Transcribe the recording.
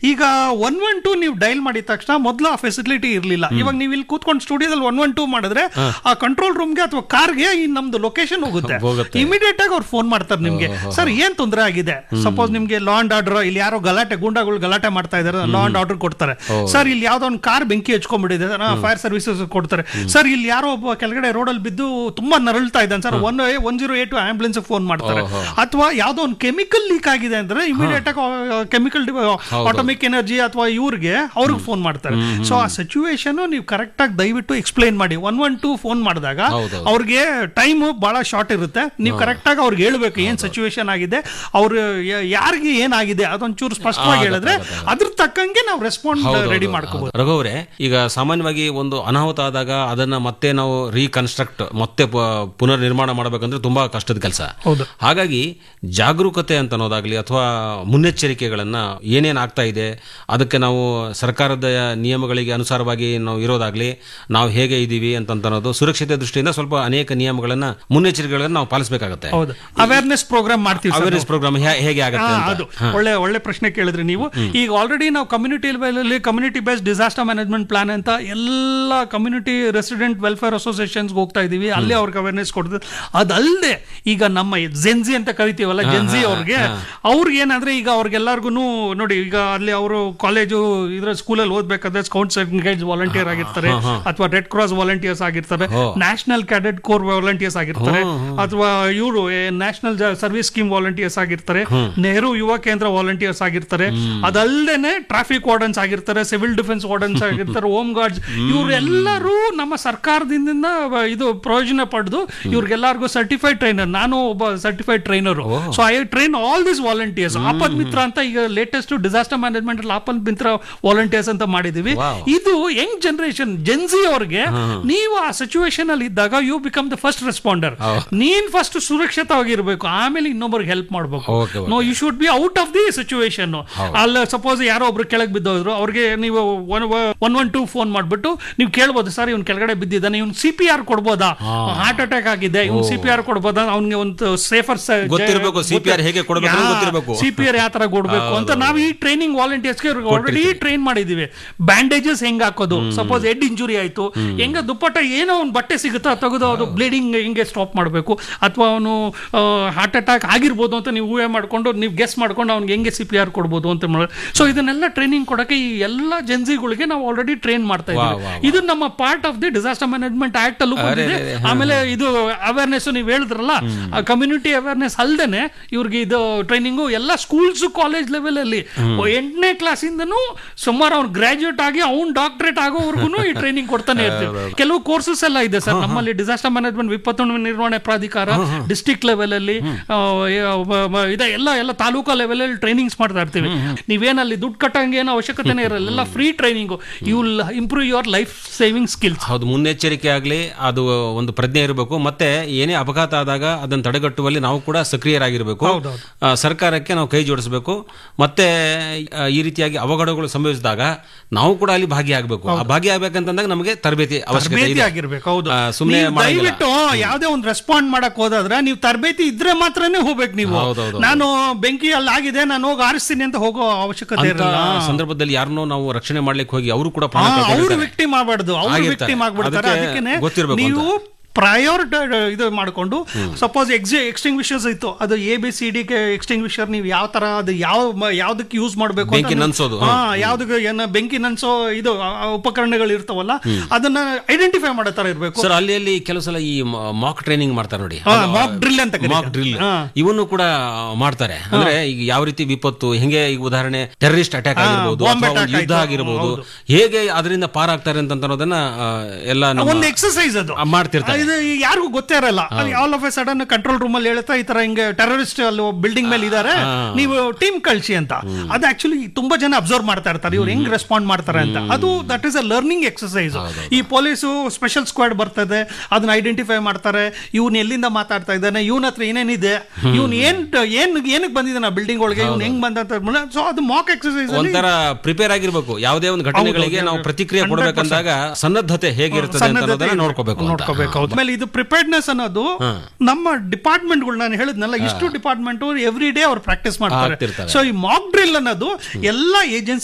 ಈಗ one one two ನೀವು dial ಮಾಡಿದ ತಕ್ಷಣ ಮೊದಲು ಆ ಫೆಸಿಲಿಟಿ ಇರಲಿಲ್ಲ ಇವಾಗ ನೀವು ಇಲ್ಲಿ ಕೂತ್ಕೊಂಡು ಸ್ಟುಡಿಯೋದಲ್ಲಿ ಒನ್ ಒನ್ ಟೂ ಮಾಡಿದ್ರೆ ಆ ಕಂಟ್ರೋಲ್ ರೂಮ್ಗೆ ಅಥವಾ ಕಾರ್ಗೆ ಈ ನಮ್ದು ಲೊಕೇಶನ್ ಹೋಗುತ್ತೆ ಹೋಗುತ್ತೆ. ಇಮಿಡಿಯೇಟ್ ಆಗಿ ಅವ್ರು ಫೋನ್ ಮಾಡ್ತಾರೆ ನಿಮ್ಗೆ ಸರ್ ಏನ್ ತೊಂದರೆ ಆಗಿದೆ ಸಪೋಸ್ ನಿಮ್ಗೆ ಲಾ ಅಂಡ್ ಆರ್ಡರ್ ಇಲ್ಲಿ ಯಾರೋ ಗಲಾಟೆ ಗೂಂಡಾಗಳು ಗಲಾಟೆ ಮಾಡ್ತಾ ಇದಾರೆ ಲಾ ಅಂಡ್ ಆರ್ಡರ್ ಕೊಡ್ತಾರೆ ಸರ್ ಇಲ್ಲಿ ಯಾವ್ದೋ ಒಂದು ಕಾರ್ ಬೆಂಕಿ ಹಚ್ಕೊಂಡ್ಬಿಟ್ಟಿದೆ ಫೈರ್ ಸರ್ವಿಸಸ್ ಕೊಡ್ತಾರೆ ಸರ್ ಇಲ್ಲಿ ಯಾರೋ ಒಬ್ಬ ಕೆಳಗಡೆ ರೋಡಲ್ಲಿ ಬಿದ್ದು ತುಂಬಾ ನರಳ್ತಾ ಇದ್ದಾನೆ sir one one zero eight ambulance phone ಮಾಡ್ತಾರೆ ಅಥವಾ ಯಾವ್ದೋ ಒಂದು ಕೆಮಿಕಲ್ ಲೀಕ್ ಆಗಿದೆ ಅಂದ್ರೆ ಇಮಿಡಿಯೇಟ್ ಆಗಿ ಕೆಮಿಕಲ್ ಆಟೋಮಿಕ್ ಎನರ್ಜಿ ಅಥವಾ ಇವ್ರಿಗೆ ಅವ್ರಿಗೆ ಫೋನ್ ಮಾಡ್ತಾರೆ ಸೊ ಆ ಸಿಚುವೇಶನ್ ನೀವು ಕರೆಕ್ಟ್ ಆಗಿ ದಯವಿಟ್ಟು ಎಕ್ಸ್ಪ್ಲೈನ್ ಮಾಡಿ ಒನ್ ಒನ್ ಟೂ ಫೋನ್ ಮಾಡಿದಾಗ ಹೌದು. ಅವ್ರಿಗೆ ಟೈಮ್ ಬಹಳ ಶಾರ್ಟ್ ಇರುತ್ತೆ ನೀವು ಕರೆಕ್ಟ್ ಆಗಿ ಅವ್ರಿಗೆ ಹೇಳ್ಬೇಕು ಏನ್ ಸಿಚುವೇಶನ್ ಆಗಿದೆ ಅವ್ರು ಯ- ಯಾರಿಗೆ ಏನಾಗಿದೆ ಅದೊಂಚೂರು ಸ್ಪಷ್ಟವಾಗಿ ಹೇಳಿದ್ರೆ ಅದ್ರ ತಕ್ಕಂಗೆ ನಾವು ರೆಸ್ಪಾಂಡ್ ರೆಡಿ ಮಾಡ್ಕೋಬಹುದು ರಘುವರೇ ಈಗ ಸಾಮಾನ್ಯವಾಗಿ ಒಂದು ಅನಾಹುತ ಆದಾಗ ಅದನ್ನ ಮತ್ತೆ ನಾವು ರೀಕನ್ಸ್ಟ್ರಕ್ಟ್ ಮತ್ತೆ ಪ- ಪುನರ್ ನಿರ್ಮಾಣ ಮಾಡಬೇಕಂದ್ರೆ ತುಂಬಾ ಕಷ್ಟದ ಕೆಲಸ ಹೌದು. ಹಾಗಾಗಿ ಜಾಗರೂಕತೆ ಅಂತ ಅನ್ನೋದಾಗ್ಲಿ ಅಥವಾ ಮುನ್ನೆಚ್ಚರಿಕೆಗಳನ್ನ ಏನೇನ್ ಆಗ್ತಾ ಇದೆ ಅದಕ್ಕೆ ನಾವು ಸರ್ಕಾರದ ನಿಯಮಗಳಿಗೆ ಅನುಸಾರವಾಗಿ ನಾವು ಇರೋದಾಗ್ಲಿ ನಾವು ಹೇಗೆ ಇದ್ದೀವಿ ಅಂತ ಅನ್ನೋದು ಸುರಕ್ಷತೆ ದೃಷ್ಟಿಯಿಂದ ಸ್ವಲ್ಪ ಅನೇಕ ನಿಯಮಗಳನ್ನ ಮುನ್ನೆಚ್ಚರಿಕೆಗಳನ್ನ ನಾವು ಪಾಲಿಸಬೇಕಾಗತ್ತೆ ಹೌದು ಅವೇರ್ನೆಸ್ ಪ್ರೋಗ್ರಾಮ್ ಮಾಡ್ತೀವಿ sir ಅವೇರ್ನೆಸ್ ಪ್ರೋಗ್ರಾಮ್ ಹೇಗೆ ಆಗುತ್ತೆ ಹಾ, ಅಂತ ಅದು ಒಳ್ಳೆ ಒಳ್ಳೆ ಪ್ರಶ್ನೆ ಕೇಳಿದ್ರಿ ನೀವು ಈಗ ಆಲ್ರೆಡಿ ನಾವು ಕಮ್ಯುನಿಟಿ ಲೆವೆಲಲ್ಲಿ community based disaster management plan ಅಂತ ಎಲ್ಲ ಕಮ್ಯುನಿಟಿ ರೆಸಿಡೆಂಟ್ ವೆಲ್ಫೇರ್ ಅಸೋಸಿಯೇಷನ್ಸ್ ಹೋಗ್ತಾ ಇದೀವಿ ಅಲ್ಲಿ ಅವ್ರಿಗೆ ಅವೇರ್ನೆಸ್ ಕೊಡ್ತೀವಿ ಅದಲ್ಲದೆ ಈಗ ನಮ್ಮ ಜೆನ್ಜಿ ಅಂತ ಕರಿತೀವಲ್ಲ ಜೆನ್ಜಿ ಅವ್ರಿಗೆ ಅವ್ರಿಗೆ ಏನಂದ್ರೆ ಈಗ ಅವ್ರಿಗೆಲ್ಲರಿಗೂ ನೋಡಿ ಈಗ ಅಲ್ಲಿ ಅವರು ಕಾಲೇಜು ಇದ್ರ ಸ್ಕೂಲಲ್ಲಿ ಓದ್ಬೇಕಾದ್ರೆ ಸ್ಕೌಟ್ಸ್ ಗೈಡ್ಸ್ ವಾಲಂಟಿಯರ್ ಆಗಿರ್ತಾರೆ ಅಥವಾ ರೆಡ್ ಕ್ರಾಸ್ ವಾಲಂಟಿಯರ್ಸ್ ಆಗಿರ್ತಾರೆ ನ್ಯಾಷನಲ್ ಕ್ಯಾಡೆಟ್ ಕೋರ್ ವಾಲಂಟಿಯರ್ಸ್ ಆಗಿರ್ತಾರೆ ಅಥವಾ ಇವರು ನ್ಯಾಷನಲ್ ಸರ್ವಿಸ್ ಸ್ಕೀಮ್ ವಾಲಂಟಿಯರ್ಸ್ ಆಗಿರ್ತಾರೆ ನೆಹರು ಯುವ ಕೇಂದ್ರ ವಾಲಂಟಿಯರ್ಸ್ ಆಗಿರ್ತಾರೆ ಅದಲ್ಲದೆ ಟ್ರಾಫಿಕ್ ವಾರ್ಡನ್ಸ್ ಆಗಿರ್ತಾರೆ ಸಿವಿಲ್ ಡಿಫೆನ್ಸ್ ವಾರ್ಡನ್ಸ್ ಆಗಿರ್ತಾರೆ ಹೋಮ್ ಗಾರ್ಡ್ಸ್ ಇವರೆಲ್ಲರೂ ನಮ್ಮ ಸರ್ಕಾರದಿಂದ ಇದು ಪ್ರಯೋಜನ ಪಡೆದು ಇವ್ರಿಗೆಲ್ಲರಿಗೂ ಸರ್ಟಿಫೈಡ್ ಟ್ರೈನರ್ ನಾನು ಒಬ್ಬ certified trainer so I train all this volunteers Aapda Mitra ಅಂತ ಈಗ ಲೇಟೆಸ್ಟ್ ಡಿಸಾಸ್ಟರ್ ಮ್ಯಾನೇಜ್ಮೆಂಟ್ ಅಲ್ಲಿ ಆಪದ್ ಮಿತ್ರ ವಾಲಂಟಿಯರ್ಸ್ ಅಂತ ಮಾಡಿದೀವಿ ಇದು ಯಂಗ್ ಜನರೇಷನ್ ಜೆನ್ಸಿ ಅವ್ರಿಗೆ ನೀವು ಆ ಸಿಚುವೇಶನ್ ಅಲ್ಲಿ ಇದ್ದಾಗ you become the first responder ನೀನ್ ಫಸ್ಟ್ ಸುರಕ್ಷಿತವಾಗಿರ್ಬೇಕು ಆಮೇಲೆ ಇನ್ನೊಬ್ಬರಿಗೆ ಹೆಲ್ಪ್ ಮಾಡ್ಬೇಕು Okay, no you should be out of the situation ಅಲ್ಲ ಸಪೋಸ್ ಯಾರೋ ಒಬ್ರು ಕೆಳಗೆ ಬಿದ್ದೋದ್ರು ಅವ್ರಿಗೆ ನೀವು ಒನ್ ಒನ್ ಟೂ ಫೋನ್ ಮಾಡ್ಬಿಟ್ಟು ನೀವು ಕೇಳ್ಬೋದು ಸರ್ ಇವ್ನು ಕೆಳಗಡೆ ಬಿದ್ದಿದ್ದಾನೆ ಇವ್ನು ಸಿ ಪಿ ಆರ್ ಕೊಡ್ಬೋದಾ ಹಾರ್ಟ್ ಅಟ್ಯಾಕ್ ಆಗಿದೆ ಇವ್ನು ಸಿ ಪಿ ಆರ್ ಕೊಡ್ಬೋದಾ ಅವ್ನಿಗೆ ಒಂದು ಸೇಫರ್ ಗೊತ್ತಿರ್ಬೇಕು, CPR ಹೇಗೆ ಕೊಡ್ಬೇಕು ಅಂತ ಗೊತ್ತಿರ್ಬೇಕು. ಸಿ ಪಿ ಆರ್ ಯಾವ ತರ ಕೊಡ್ಬೇಕು ಅಂತ ನಾವು ಈ ಟ್ರೈನಿಂಗ್ ವಾಲಂಟಿಯರ್ಸ್ಗೆ ಆಲ್ರೆಡಿ ಟ್ರೈನ್ ಮಾಡಿದೀವಿ ಬ್ಯಾಂಡೇಜಸ್ ಹೆಂಗ್ ಹಾಕೋದು ಸಪೋಸ್ ಹೆಡ್ ಇಂಜುರಿ ಆಯ್ತು ಹೆಂಗ ದುಪ್ಪಟ್ಟ ಏನೋ ಒಂದು ಬಟ್ಟೆ ಸಿಗುತ್ತಾ ತೆಗೆದು ಅದು ಬ್ಲೀಡಿಂಗ್ ಹಿಂಗೆ ಸ್ಟಾಪ್ ಮಾಡಬೇಕು ಅಥವಾ ಅವನು ಹಾರ್ಟ್ ಅಟ್ಯಾಕ್ ಆಗಿರ್ಬೋದು ಅಂತ ನೀವು ಊಹೆ ಮಾಡ್ಕೊಂಡು ನೀವು ಗೆಸ್ ಮಾಡ್ಕೊಂಡು ಅವ್ನಿಗೆ ಹೆಂಗೆ ಸಿ ಪಿ ಆರ್ ಕೊಡ್ಬೋದು ಅಂತ ಸೊ ಇದನ್ನೆಲ್ಲ ಟ್ರೈನಿಂಗ್ ಕೊಡಕ್ಕೆ ಈ ಎಲ್ಲ ಜೆನ್ಸಿಗಳಿಗೆ ನಾವು ಆಲ್ರೆಡಿ ಟ್ರೈನ್ ಮಾಡ್ತಾ ಇದ್ದೀವಿ ಇದು ನಮ್ಮ part of the disaster management act ಅಲ್ಲೂ ಬಂದಿದೆ ಆಮೇಲೆ ಇದು ಅವೇರ್ನೆಸ್ ನೀವು ಹೇಳಿದ್ರಲ್ಲ ಕಮ್ಯುನಿಟಿ ಅವೇರ್ನೆಸ್ ಅಲ್ದೇನೆ ಇವ್ರಿಗೆ ಇದು ಟ್ರೈನಿಂಗು ಎಲ್ಲ ಸ್ಕೂಲ್ಸ್ ಕಾಲೇಜ್ ಲೆವೆಲ್ ಅಲ್ಲಿ ಎಂಟನೇ ಕ್ಲಾಸಿಂದನೂ ಸುಮಾರು ಅವ್ನು ಗ್ರಾಜುಯೇಟ್ ಆಗಿ ಅವ್ನು ಡಾಕ್ಟರೇಟ್ ಆಗೋವರೆಗೂ ಈ ಟ್ರೈನಿಂಗ್ ಕೊಡ್ತಾನೆ ಇರ್ತೀವಿ ಕೆಲವು ಕೋರ್ಸಸ್ ಎಲ್ಲ ಇದೆ ಸರ್ ನಮ್ಮಲ್ಲಿ ಡಿಸಾಸ್ಟರ್ ಮ್ಯಾನೇಜ್ಮೆಂಟ್ ವಿಪತ್ತು ನಿರ್ವಹಣೆ ಪ್ರಾಧಿಕಾರ ಡಿಸ್ಟ್ರಿಕ್ಟ್ ಲೆವೆಲ್ ಅಲ್ಲಿ ಆ, ವ- ವ- ಇದೆ ಎಲ್ಲ ಎಲ್ಲ ತಾಲೂಕಾ ಲೆವೆಲ್ ಅಲ್ಲಿ ಟ್ರೈನಿಂಗ್ಸ್ ಮಾಡ್ತಾ ಇರ್ತೀವಿ ನೀವೇನಲ್ಲಿ ದುಡ್ಡು ಕಟ್ಟಂಗೆ ಏನೋ ಅವಶ್ಯಕತೆನೇ ಇರಲ್ಲ ಎಲ್ಲ free training you will improve your life saving skills ಹೌದು ಮುನ್ನೆಚ್ಚರಿಕೆ ಆಗಲಿ ಅದು ಒಂದು ಪ್ರಜ್ಞೆ ಇರಬೇಕು ಮತ್ತೆ ಏನೇ ಅಪಘಾತ ಆದಾಗ ಅದನ್ನು ತಡೆಗಟ್ಟುವಲ್ಲಿ ನಾವು ಕೂಡ ಸಕ್ರಿಯರಾಗಿರಬೇಕು ಆ, ಸರ್ಕಾರಕ್ಕೆ ನಾವು ಕೈ ಜೋಡಿಸಬೇಕು ಮತ್ತೆ ಆ, ಈ ರೀತಿಯಾಗಿ ಅವಘಡಗಳು ಸಂಭವಿಸಿದಾಗ ನಾವು ಕೂಡ ಅಲ್ಲಿ ಭಾಗಿಯಾಗಬೇಕು ಆ ಭಾಗಿಯಾಗಬೇಕಂತಂದಾಗ ನಮಗೆ ತರಬೇತಿ ಅವಶ್ಯಕತೆ ತರಬೇತಿ ಇದೆ ಆಗಿರ್ಬೇಕು ಹೌದು ಆ, ಸುಮ್ನೆ ನೀವು ಮಾಡಂಗಿಲ್ಲ. ದಯವಿಟ್ಟು ಯಾವ್ದೇ ಒಂದು ರೆಸ್ಪಾಂಡ್ ಮಾಡಕ್ ಹೋದಾದ್ರೆ ನೀವು ತರಬೇತಿ ಇದ್ರೆ ಮಾತ್ರನೇ ಹೋಗ್ಬೇಕು ನೀವು ಹೌದೌದು. ನಾನು ಬೆಂಕಿ ಅಲ್ಲಿ ಆಗಿದೆ ನಾನು ಹೋಗಿ ಆರಿಸ್ತೀನಿ ಅಂತ ಹೋಗೋ ಅವಶ್ಯಕತೆ ಅಂತ ಇರಲ್ಲ ಸಂದರ್ಭದಲ್ಲಿ ಯಾರನ್ನೋ ನಾವು ರಕ್ಷಣೆ ಮಾಡ್ಲಿಕ್ಕೆ ಹೋಗಿ ಅವರು ಕೂಡ ಪ್ರಾಣ ಅವ್ರು ಕಳ್ಕೊಂಡಿರ್ತಾರೆ. ವಿಕ್ಟಿಮ್ ಆಗ್ಬಾರ್ದು ಅವ್ರು ಆಗಿರ್ತಾರೆ. ವಿಕ್ಟಿಮ್ ಆಗ್ಬಿಡ್ತಾರೆ ಅದಕ್ಕೆ ಅದಕ್ಕೆ ಗೊತ್ತಿರ್ಬೇಕು ನೀವು ಪ್ರಯೋರ್ ಇದು ಮಾಡ್ಕೊಂಡು ಸಪೋಸ್ ಎಕ್ಸಿ ಎಕ್ಸ್ಟಿಂಗ್ವಿಷರ್ಸ್ ಇತ್ತು ಅದು A B C D extinguisher ನೀವು ಯಾವ ತರ ಅದು ಯಾವ ಮ- ಯಾವ್ದಕ್ಕೆ ಯೂಸ್ ಮಾಡಬೇಕು ಬೆಂಕಿ ನನ್ಸೋದು, ಹಾ ಯಾವ್ದಕ್ಕೆ ಏನ ಬೆಂಕಿ ನನ್ಸೋ ಇದು ಆ, ಆ ಉಪಕರಣಗಳು ಇರ್ತಾವಲ್ಲ ಅದನ್ನ ಐಡೆಂಟಿಫೈ ಮಾಡೋ ತರ ಇರಬೇಕು ಸರ್ ಅಲ್ಲಿ ಅಲ್ಲಿ ಕೆಲವು ಸಲ ಈ ಮಾಕ್ ಟ್ರೈನಿಂಗ್ ಮಾಡ್ತಾರೆ ನೋಡಿ ಮಾಕ್ ಡ್ರಿಲ್ ಅಂತ ಕರೀತಾರೆ. ಮಾಕ್ ಡ್ರಿಲ್ ಹಾ. ಇವನ್ನು ಕೂಡ ಮಾಡ್ತಾರೆ ಅಂದ್ರೆ ಈಗ ಯಾವ ರೀತಿ ವಿಪತ್ತು ಹೆಂಗೆ ಈಗ ಉದಾಹರಣೆ ಟೆರರಿಸ್ಟ್ ಅಟ್ಯಾಕ್ ಆಗಿರ್ಬೋದು bomb ಅಥವಾ ಒಂದು attack ಯುದ್ಧ ಆಯ್ತು. ಆಗಿರ್ಬೋದು ಹೇಗೆ ಅದರಿಂದ ಪಾರಾಗ್ತಾರೆ ಅಂತ ಅನ್ನೋದನ್ನ ಆ, ಎಲ್ಲ ನಮ್ಮ ಒಂದು ಎಕ್ಸರ್ಸೈಸ್ ಅದು ಆ, ಮಾಡ್ತಿರ್ತಾರೆ ಇದು ಯಾರಿಗೂ ಗೊತ್ತೇ ಇರಲ್ಲ all of a sudden control room ಅಲ್ಲಿ ಹೇಳ್ತಾ ಈ ತರ ಹಿಂಗೆ ಟೆರರಿಸ್ಟ್ ಅಲ್ಲಿ ಬಿಲ್ಡಿಂಗ್ ಮೇಲೆ ಇದಾರೆ ನೀವು ಟೀಮ್ ಕಳ್ಸಿ ಅಂತ ಅದು ಆಕ್ಚುಲಿ ತುಂಬಾ ಜನ ಅಬ್ಸರ್ವ್ ಮಾಡ್ತಾ ಇರ್ತಾರೆ ಇವ್ರು ಹೆಂಗ್ ರೆಸ್ಪಾಂಡ್ ಮಾಡ್ತಾರೆ ಅಂತ ಅದು that is a learning exercise ಈ ಪೊಲೀಸು ಸ್ಪೆಷಲ್ ಸ್ಕ್ವಾಡ್ ಬರ್ತದೆ ಅದನ್ನ ಐಡೆಂಟಿಫೈ ಮಾಡ್ತಾರೆ ಇವ್ನು ಎಲ್ಲಿಂದ ಮಾತಾಡ್ತಾ ಇದ್ದಾನೆ ಇವನ ಹತ್ರ ಏನೇನಿದೆ ಇವ್ನು ಏನ್ ಏನ್ ಏನಕ್ಕೆ ಬಂದಿದ್ದಾನೆ ಬಿಲ್ಡಿಂಗ್ ಒಳಗೆ ಇವ್ನು ಹೆಂಗ್ ಬಂದ ಸೊ ಅದು ಮಾಕ್ ಎಕ್ಸರ್ಸೈಸ್ ಅಲ್ಲಿ ಒಂಥರ ಪ್ರಿಪೇರ್ ಆಗಿರ್ಬೇಕು ಯಾವುದೇ ಒಂದು ಘಟನೆಗಳಿಗೆ ನಾವು ಪ್ರತಿಕ್ರಿಯೆ ಕೊಡಬೇಕಂದಾಗ ಸನ್ನದ್ಧತೆ ಹೇಗಿರ್ತದೆ ಅಂತ ಅನ್ನೋದನ್ನ ನೋಡ್ಕೋಬೇಕು ಅಂತ. ನೋಡ್ಕೋಬೇಕು ಆಮೇಲೆ ಇದು ಪ್ರಿಪೇರ್ಡ್ನೆಸ್ ಅನ್ನೋದು ನಮ್ಮ ಡಿಪಾರ್ಟ್ಮೆಂಟ್ಗಳು ನಾನು ಹೇಳಿದ್ನಲ್ಲ ಇಷ್ಟು ಡಿಪಾರ್ಟ್ಮೆಂಟ್ ಎವ್ರಿ ಡೇ ಅವ್ರು ಪ್ರಾಕ್ಟೀಸ್ ಮಾಡ್ತಾರೆ ಆಗ್ತಿರ್ತಾರೆ. ಸೊ ಈ ಮಾಕ್ ಡ್ರಿಲ್ ಅನ್ನೋದು ಎಲ್ಲ